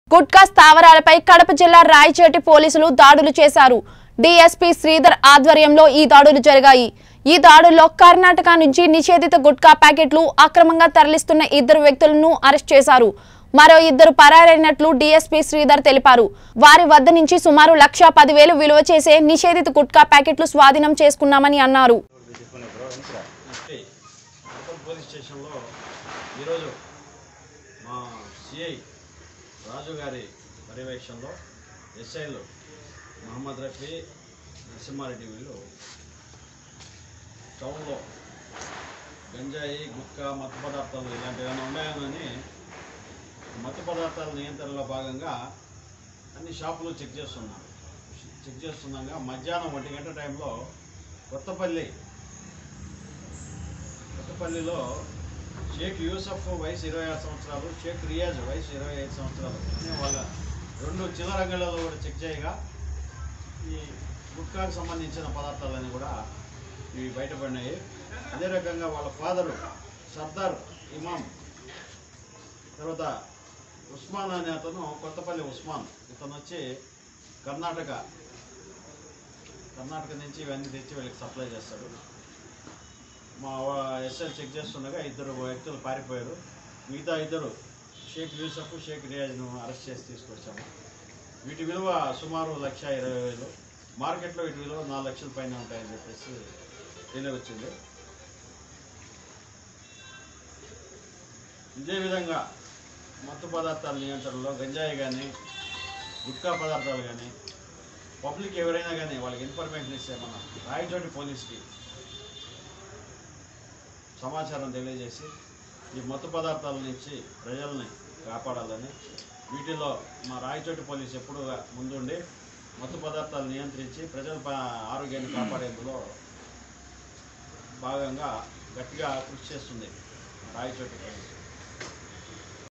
గుట్కా స్థావరాలపై కడప జిల్లా రాయచేటి పోలీసులు దాడులు చేశారు డీఎస్పీ శ్రీధర్ ఆధ్వర్యంలో ఈ దాడులు జరిగాయి ఈ దాడుల్లో కర్ణాటక నుంచి నిషేధిత గుట్కా ప్యాకెట్లు అక్రమంగా తరలిస్తున్న ఇద్దరు వ్యక్తులను అరెస్ట్ చేశారు మరో ఇద్దరు పరారైనట్లు డీఎస్పీ శ్రీధర్ తెలిపారు వారి వద్ద నుంచి సుమారు లక్ష పదివేలు విలువ చేసే నిషేధిత గుట్కా ప్యాకెట్లు స్వాధీనం చేసుకున్నామని అన్నారు నమస్తే అర్బన్ పోలీస్ స్టేషన్లో ఈరోజు మా సిఐ రాజు గారి పర్యవేక్షణలో ఎస్ఐలు మహమ్మద్ రఫీ నరసింహారెడ్డి వీళ్ళు టౌన్లో గంజాయి గుట్కా మత్తు పదార్థాలు ఇలాంటివి ఏమైనా ఉన్నాయని మత్తు పదార్థాల నియంత్రణలో భాగంగా అన్ని షాపులు చెక్ చేస్తున్నాం చెక్ చేస్తున్నాగా మధ్యాహ్నం ఒంటి గంట టైంలో కొత్తపల్లి కొత్తపల్లిలో షేక్ యూసఫ్ వయసు ఇరవై ఆరు సంవత్సరాలు షేక్ రియాజ్ వయసు ఇరవై ఐదు సంవత్సరాలు అనే వాళ్ళ రెండు చిల్లర రంగాలలో కూడా చెక్ చేయగా ఈ గుట్కాకు సంబంధించిన పదార్థాలన్నీ కూడా ఇవి బయటపడినాయి అదే రకంగా వాళ్ళ ఫాదరు సర్దార్ ఇమాం తర్వాత ఉస్మాన్ అనే అతను కొత్తపల్లి ఉస్మాన్ ఇతను వచ్చి కర్ణాటక కర్ణాటక నుంచి ఇవన్నీ తెచ్చి వీళ్ళకి సప్లై చేస్తాడు మా ఎస్ఐ చెక్ చేస్తుండగా ఇద్దరు వ్యక్తులు పారిపోయారు మిగతా ఇద్దరు షేక్ యూసఫ్ షేక్ రియాజ్ను అరెస్ట్ చేసి తీసుకొచ్చాము వీటి విలువ సుమారు లక్ష ఇరవై వేలు మార్కెట్లో వీటి విలువ నాలుగు లక్షల పైన ఉంటాయని చెప్పేసి తెలియవచ్చింది ఇదే విధంగా మత్తు పదార్థాల నియంత్రణలో గంజాయి కానీ గుట్కా పదార్థాలు కానీ పబ్లిక్ ఎవరైనా కానీ వాళ్ళకి ఇన్ఫర్మేషన్ ఇస్తే మన రాయచోటి పోలీస్కి సమాచారం తెలియజేసి ఈ మత్తు పదార్థాల నుంచి ప్రజల్ని కాపాడాలని వీటిలో మా రాయచోటి పోలీస్ ఎప్పుడు ముందుండి మత్తు పదార్థాలు నియంత్రించి ప్రజల ప- ఆరోగ్యాన్ని కాపాడేందులో భాగంగా గట్టిగా కృషి చేస్తుంది రాయచోటి పోలీసు